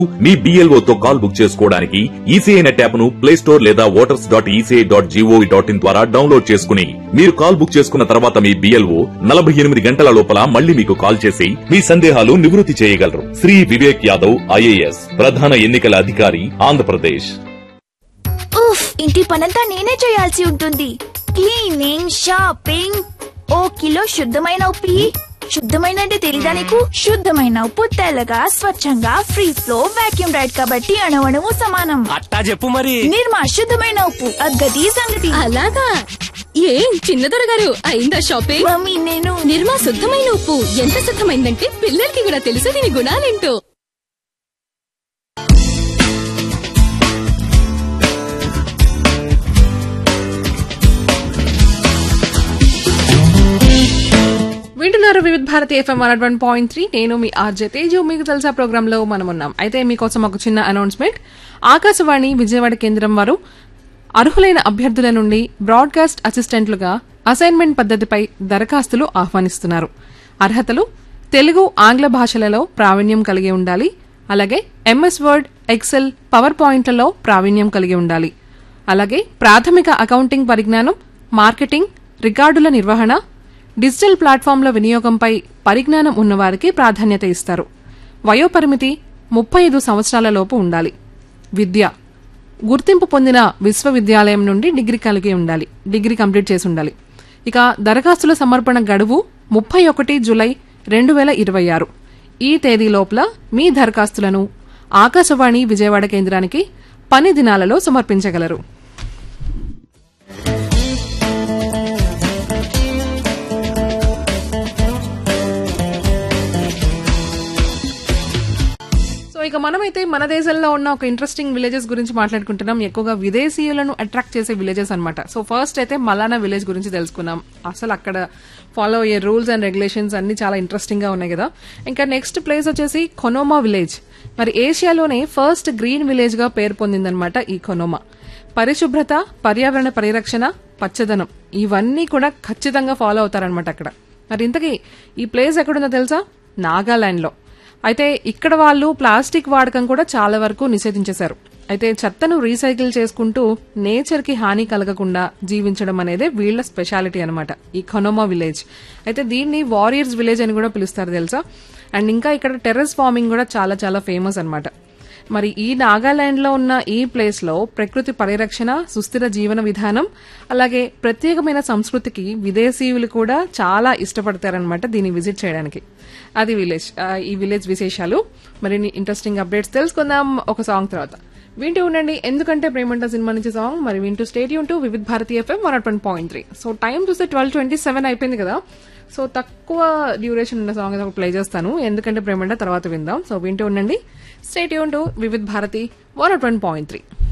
మీ BLO తో call book చేసుకోవడానికి ECI net app ను ప్లే స్టోర్ లేదా voters dot ECI dot G O V dot in ద్వారా డౌన్లోడ్ చేసుకుని మీరు కాల్ బుక్ చేసుకున్న తర్వాత మీ బిఎల్ఓ నలభై ఎనిమిది గంటల లోపల మళ్ళీ మీకు కాల్ చేసి మీ సందేహాలు నివృత్తి చేయగలరు శ్రీ వివేక్ యాదవ్ ఐఏఎస్ ప్రధాన ఎన్నికల అధికారి ఆంధ్రప్రదేశ్ ఉఫ్ ఇంటి పనంతా నేనే చేయాల్సి ఉంటుంది క్లీనింగ్ షాపింగ్ ఓ కిలో శుద్ధమైన ఉప్పు ఇయ్యి. శుద్ధమైన అంటే తెలీదా నీకు శుద్ధమైన ఉప్పు తెల్లగా స్వచ్ఛంగా ఫ్రీ ఫ్లో వాక్యూమ్ రైడ్ కాబట్టి అణవణము సమానం అట్టా చెప్పు మరి నిర్మా శుద్ధమైన ఉప్పు అగ్గది సంగతి అలాగా ఏం చిన్నదొర గారు అయిందా షాపింగ్ మమ్మీ నేను నిర్మా శుద్ధమైన ఉప్పు ఎంత శుద్ధమైందంటే పిల్లలకి కూడా తెలుసు దీని గుణాలేంటో వింటున్నారు Vividh Bharati FM one one point three నేను మీ ఆర్జే తేజు మీకు తెలుసా ప్రోగ్రామ్ లో మనం ఉన్నాం అయితే మీకోసం ఒక చిన్న అనౌన్స్మెంట్ ఆకాశవాణి విజయవాడ కేంద్రం వారు అర్హులైన అభ్యర్థుల నుండి బ్రాడ్కాస్ట్ అసిస్టెంట్లుగా అసైన్మెంట్ పద్ధతిపై దరఖాస్తులు ఆహ్వానిస్తున్నారు అర్హతలు తెలుగు ఆంగ్ల భాషలలో ప్రావీణ్యం కలిగి ఉండాలి అలాగే ఎంఎస్ వర్డ్ ఎక్సెల్ పవర్ పాయింట్లలో ప్రావీణ్యం కలిగి ఉండాలి అలాగే ప్రాథమిక అకౌంటింగ్ పరిజ్ఞానం మార్కెటింగ్ రికార్డుల నిర్వహణ డిజిటల్ ప్లాట్ఫామ్ల వినియోగంపై పరిజ్ఞానం ఉన్నవారికి ప్రాధాన్యత ఇస్తారు వయోపరిమితి ముప్పై ఐదు సంవత్సరాల లోపు ఉండాలి విద్య గుర్తింపు పొందిన విశ్వవిద్యాలయం నుండి డిగ్రీ కలిగి ఉండాలి డిగ్రీ కంప్లీట్ చేసి ఉండాలి ఇక దరఖాస్తుల సమర్పణ గడువు ముప్పై ఒకటి జులై రెండు వేల ఇరవై ఆరు ఈ తేదీ లోపల మీ దరఖాస్తులను ఆకాశవాణి విజయవాడ కేంద్రానికి పని దినాలలో సమర్పించగలరు సో ఇక మనమైతే మన దేశంలో ఉన్న ఒక ఇంట్రెస్టింగ్ విలేజెస్ గురించి మాట్లాడుకుంటున్నాం ఎక్కువగా విదేశీయులను అట్రాక్ట్ చేసే విలేజెస్ అన్నమాట సో ఫస్ట్ అయితే మలానా విలేజ్ గురించి తెలుసుకున్నాం అసలు అక్కడ ఫాలో అయ్యే రూల్స్ అండ్ రెగ్యులేషన్స్ అన్ని చాలా ఇంట్రెస్టింగ్ గా ఉన్నాయి కదా ఇంకా నెక్స్ట్ ప్లేస్ వచ్చేసి కొనోమా విలేజ్ మరి ఏషియాలోనే ఫస్ట్ గ్రీన్ విలేజ్ గా పేరు పొందిందనమాట ఈ కొనోమా పరిశుభ్రత పర్యావరణ పరిరక్షణ పచ్చదనం ఇవన్నీ కూడా ఖచ్చితంగా ఫాలో అవుతారనమాట అక్కడ మరి ఇంతకీ ఈ ప్లేస్ ఎక్కడుందో తెలుసా నాగాలాండ్ లో అయితే ఇక్కడ వాళ్ళు ప్లాస్టిక్ వాడకం కూడా చాలా వరకు నిషేధించేశారు అయితే చెత్తను రీసైకిల్ చేసుకుంటూ నేచర్ కి హాని కలగకుండా జీవించడం అనేది వీళ్ళ స్పెషాలిటీ అనమాట ఈ ఖనోమా విలేజ్ అయితే దీన్ని వారియర్స్ విలేజ్ అని కూడా పిలుస్తారు తెలుసా అండ్ ఇంకా ఇక్కడ టెర్రస్ ఫార్మింగ్ కూడా చాలా చాలా ఫేమస్ అన్నమాట మరి ఈ నాగాలాండ్ లో ఉన్న ఈ ప్లేస్ లో ప్రకృతి పరిరక్షణ సుస్థిర జీవన విధానం అలాగే ప్రత్యేకమైన సంస్కృతికి విదేశీయులు కూడా చాలా ఇష్టపడతారనమాట దీన్ని విజిట్ చేయడానికి అది విలేజ్ ఆ, ఈ విలేజ్ విశేషాలు మరిన్ని ఇంట్రెస్టింగ్ అప్డేట్స్ తెలుసుకుందాం ఒక సాంగ్ తర్వాత వింటూ ఉండండి ఎందుకంటే ప్రేమంట సినిమా నుంచి సాంగ్ మరి వింటూ stay tuned to Vividh Bharati FM one one point three so time చూస్తే ట్వెల్వ్ ట్వంటీ సెవెన్ అయిపోయింది కదా సో తక్కువ డ్యూరేషన్ ఉన్న సాంగ్ అయితే ప్లే చేస్తాను ఎందుకంటే ప్రేమంట తర్వాత విందాం సో వింటూ ఉండండి stay tuned to Vividh Bharati one point three